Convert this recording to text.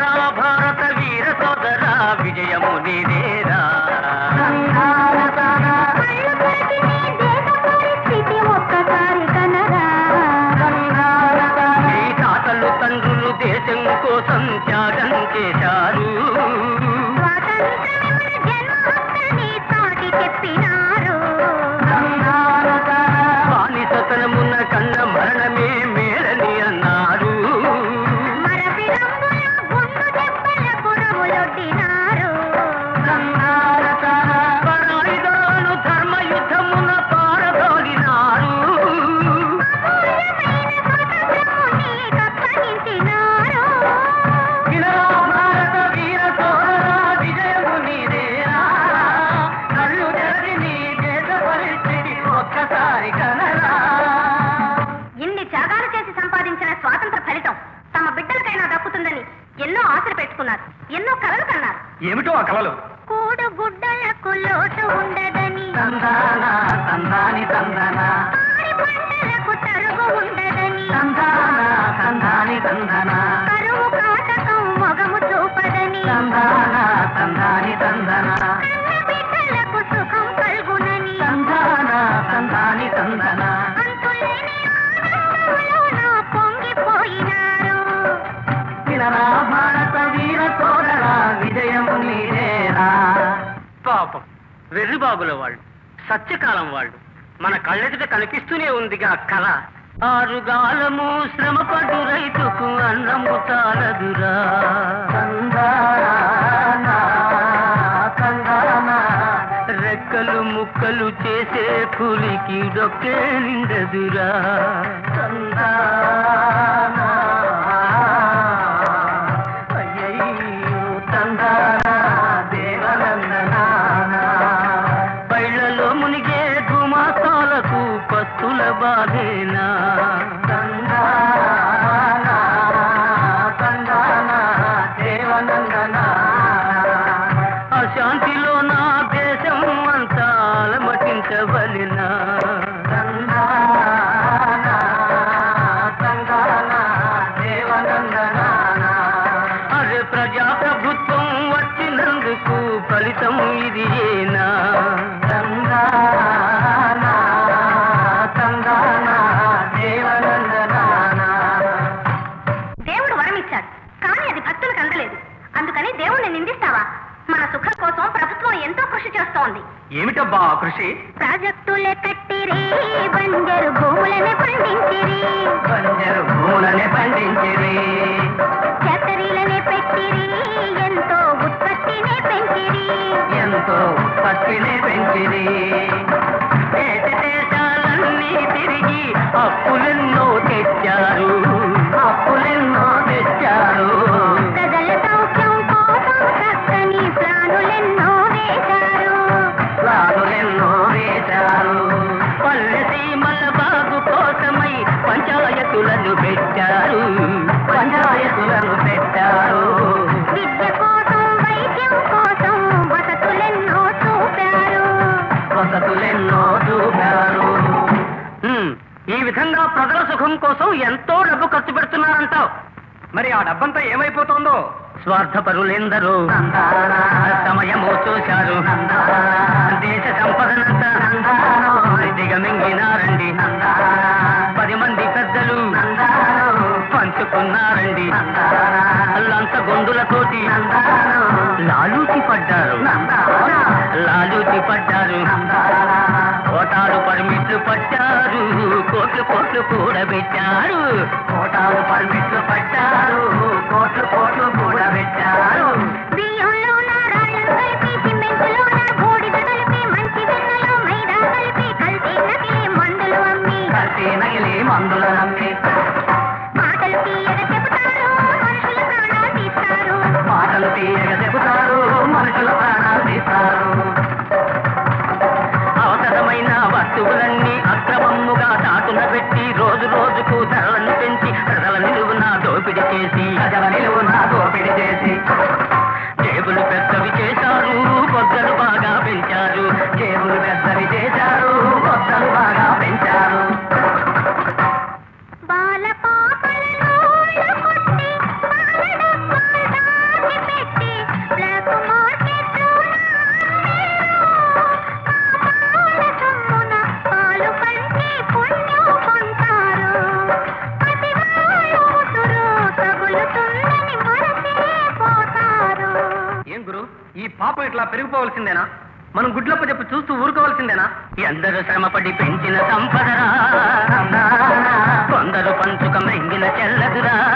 వినరా భారత వీర సోదరా విజయము నీదేరా కళ్ళు తెరిచి నీ దేశ పరిస్థితి ఒక్కసారి కనరా నీ తాతలు తండ్రులు దేశం కోసం త్యాగం చేశారు స్వాతంత్రమే మన జన్మ హక్కని చాటి చెప్పినారు బానిసతనమున్న కన్న మరణమే మేలని అన్నారు మరపి రంగుల గుండు దెబ్బలకు రములొడ్డినారు పరాయిదాలు ధర్మయుద్ధమున పారదోలినారు అమూల్యమైన స్వతంత్రము నీకప్పగించినారు వినరా భారత వీర సోదరా విజయము నీదేరా కళ్ళు తెరచి నీ దేశ పరిస్థితి ఒక్కసారి కనరా ఇన్ని త్యాగాలు చేసి సంపాదించిన స్వాతంత్ర ఫలితం తమ బిడ్డలకైనా దక్కుతుందని ఎన్నో ఆశలు పెట్టుకున్నారు ఎన్నో కలలు కన్నారు ఏమిటో ఆ కలలు కూడు గుడ్డలకు లోటు ఉండదని తందాన తందాని తందన పాడి పంటలకు తరుగు ఉండదని తందాన తందాని తందన కరువు కాటకం మొగము చూపదని తందాన తందాని తందన కన్న బిడ్డలకు సుఖం కలుగునని తందాన తందాని తందన అంతులేని ఆనందంలోన పొంగిపోయినారు వినరా భారత వీర సోదరా విజయము నీదేరా పాపం వెర్రిబాబుల వాళ్ళు సత్యకాలం వాళ్ళు మన కళ్ళెదుట కనిపిస్తూనే ఉందిగా కళ ఆరుగాలము శ్రమపడు రైతుకు అన్నము చాలదురా రెక్కలు ముక్కలు చేసే పులికి డొక్కే నిండదురా అయ్యయ్యో తందానా దేవనందనానా పళ్ళలో మునిగే గుమాస్తాలకు పస్తుల బాధేనా తందానా తందానా దేవనందనానా అశాంతిలో నా దేశం అంతా అలమటించవలెనా తందానా తందానా దేవనందనానా అరే ప్రజాప్రభుత్వం వచ్చినందుకు ఫలితం ఇది ఏనా తందానా తందానా దేవనందనానా దేవుడు వరమిచ్చాడు కానీ అది భక్తులకు అందలేదు అందుకని దేవుణ్ణి నిందిస్తావా మన సుఖం కోసం ప్రభుత్వం ఎంతో కృషి చేస్తోంది ఏమిటబ్బా ఆ కృషి ప్రాజెక్టులే కట్టిరి బంజరు భూములనే పండించిరి బంజరు భూములనే పండించిరి ఫ్యాక్టరీలనే పెట్టిరి ఎంతో ఉత్పత్తినే పెంచిరి ఎంతో ఉత్పత్తిని పెంచిరి దేశ దేశాలన్నీ తిరిగి అప్పులెన్నో తెచ్చారు అప్పులెన్నో తెచ్చారు ప్రజల సౌఖ్యం కోసం చక్కని ప్లానులెన్నో వేశారు ప్లానులెన్నో వేశారు పల్లె సీమల బాగు కోసమై పంచాయతులను పెట్టారు పంచాయతులను పెట్టారు విద్య కోసం వైద్యం కోసం వసతులెన్నో చూపారు వసతులెన్నో చూపారు హ్మ్, ఈ విధంగా ప్రజల సుఖం కోసం ఎంతో డబ్బు ఖర్చు పెడుతున్నారంటావు మరి ఆ డబ్బంతా ఏమైపోతుందో స్వార్థపరులెందరూ సమయము చూశారు దేశ సంపదనంతా దిగమింగినారండి పది మంది పెద్దలు పంచుకున్నారండి లంచ గొంతులతోటి లాలూచి పడ్డారు లాలూచి పడ్డారు కోటాలు పర్మిట్లు పట్టారు కోట్లు కోట్లు కూడబెట్టారు కోటాలు పర్మిట్లు పట్టారు కోట్లు కోట్లు కూడబెట్టారు బియ్యంలోన రాళ్ళను కలిపి సిమెంటులోన బూడిద కలిపి మంచి వెన్నలో మైదా కలిపి కల్తీ నకిలీ మందులు అమ్మి కల్తీ నగిలి మందుల నమ్మి మాటలు తీయగా చెబుతారు మనుషుల ప్రాణాలు తీస్తారు మాటలు తీయగా చెబుతారు మనుషుల ప్రాణాలు తీస్తారు అవసరమైన వస్తువులన్నీ అక్రమముగా చాటున పెట్టి రోజు రోజుకు ధరలను పెంచి ప్రజల నిలువున దోపిడీ చేసి ప్రజల నిలువున దోపిడీ చేసి జేబులు పెద్దవి చేశారు పొద్దలు బాగా పెంచారు జేబులు పెద్దవి చేశారు పొద్దలు బాగా పెంచారు బాల పాపలను కొట్టి బాల డబ్బాలు పాపం ఇట్లా పెరిగిపోవలసిందేనా మనం గుడ్లప్ప చెప్పి చూస్తూ ఊరుకోవాల్సిందేనా ఎందరు శ్రమపడి పెంచిన సంపదరా కొందరు పంచుక మెంగిన చెల్లదురా